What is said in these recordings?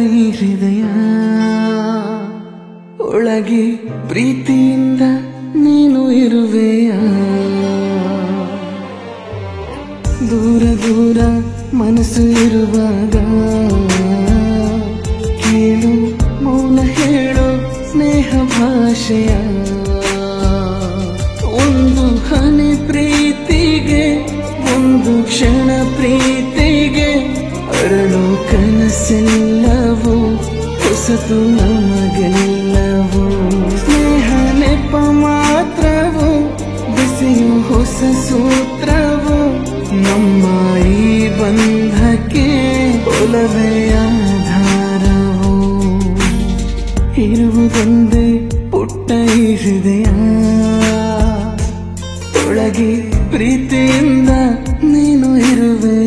ಈ ಹೃದಯ ಒಳಗೆ ಪ್ರೀತಿಯಿಂದ ನೀನು ಇರುವೆಯ ದೂರ ದೂರ ಮನಸ್ಸು ಇರುವಾಗ ಕೇಳು ಮೌನ ಹೇಳು ಸ್ನೇಹ ಭಾಷೆಯ ಒಂದು ಹನಿ ಪ್ರೀತಿಗೆ ಒಂದು ಕ್ಷಣ ಪ್ರೀತಿಗೆ ಅರಳು ಕನಸೆಲ್ಲವೂ ಹೊಸತು ನಮಗೆಲ್ಲವೂ ಸ್ನೇಹ ನೆಪ ಮಾತ್ರವು ಬಿಸಿಯು ಹೊಸ ಸೂತ್ರವು ನಮ್ಮ ಈ ಬಂಧಕ್ಕೆ ಒಲವೇ ಆಧಾರವು ಇರುವುದೊಂದೇ ಪುಟ್ಟ ಈ ಹೃದಯ ಒಳಗೆ ಪ್ರೀತಿಯಿಂದ ನೀನು ಇರುವೆಯ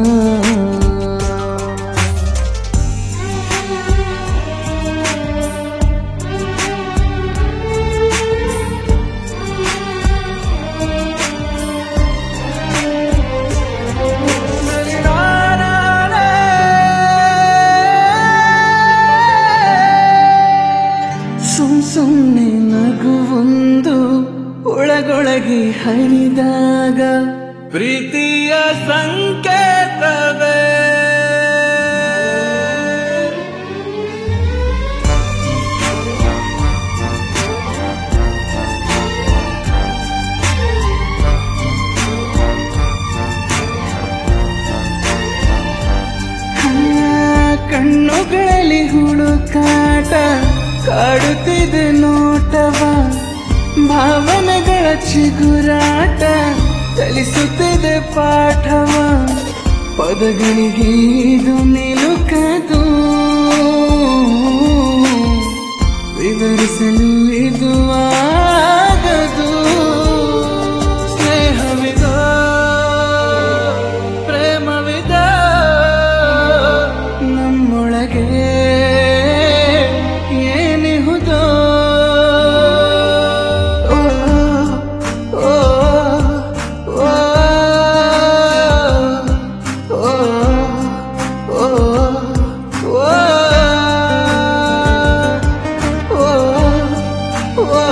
ಸುಮ್ ಸುಮ್ನೆ ನಗುವೊಂದು ಒಳಗೊಳಗೆ ಹರಿದಾಗ ಪ್ರೀತಿಯ ಸಂಕೇತವೇ ಆ, ಕಣ್ಣುಗಳಲ್ಲಿ ಹುಡುಕಾಟ ಕಾಡುತ್ತಿದೆ ನೋಟವ ಭಾವನೆಗಳ ಚಿಗುರಾಟ ಕಲಿಸುತ್ತಿದೆ ಪಾಠವ ಪದಗಳಿಗೆ ಇದು ನಿಲುಕದು ವಿವರಿಸಲು ಇದು ಆಗದು ಸ್ನೇಹವಿದ ಪ್ರೇಮವಿದ ನಮ್ಮೊಳಗೆ ಏನಿಹುದೋ ಓ, ಓ, ಓ, ಓ, ಓ, ಓ, ಓ,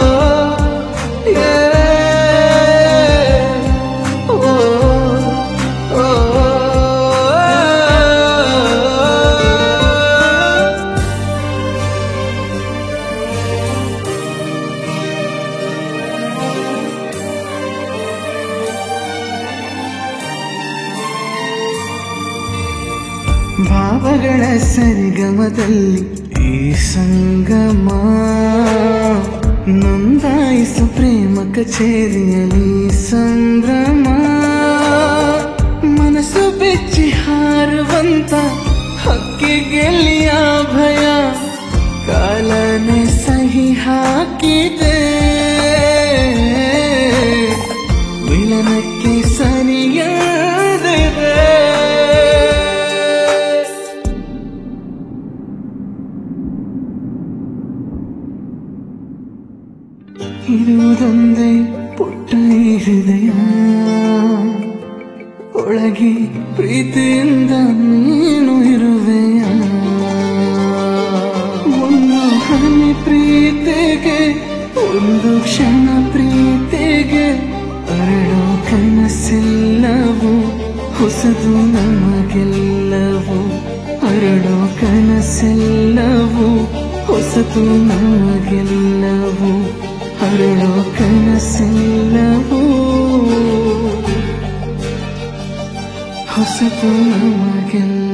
ಭಾವಗಳ ಸರಿಗಮದಲ್ಲಿ ಈ ಸಂಗಮ ನೊಂದಾಯಿಸು ಪ್ರೇಮ ಕಚೇರಿಯಲ್ಲಿ ಸಂಭ್ರಮ ಮನಸ್ಸು ಬೆಚ್ಚಿ ಹಾರುವಂತ ಹಕ್ಕಿಗೆಲ್ಲಿಯ ಭಯ ಕಾಲನೆ ಸಹಿ ಹಾಕಿದೆ ವಿಲನಕ್ಕೆ ಸರಿಯಾದರೆ ಇರುವುದೊಂದೇ ಪುಟ್ಟ ಈ ಹೃದಯ ಒಳಗೆ ಪ್ರೀತಿಯಿಂದ ನೀನು ಇರುವೆಯ ಒಂದು ಹನಿ ಪ್ರೀತಿಗೆ ಒಂದು ಕ್ಷಣ ಪ್ರೀತಿಗೆ ಅರಳೋ ಕನಸೆಲ್ಲವೂ ಹೊಸದು ನಮಗೆಲ್ಲವೂ ಅರಳೋ ಕನಸೆಲ್ಲವೂ ಹೊಸತು ನಮಗೆಲ್ಲವೂ ಅರಳೋ ಕನಸೆಲ್ಲವೂ ಹೊಸತು ನಮಗೆಲ್ಲ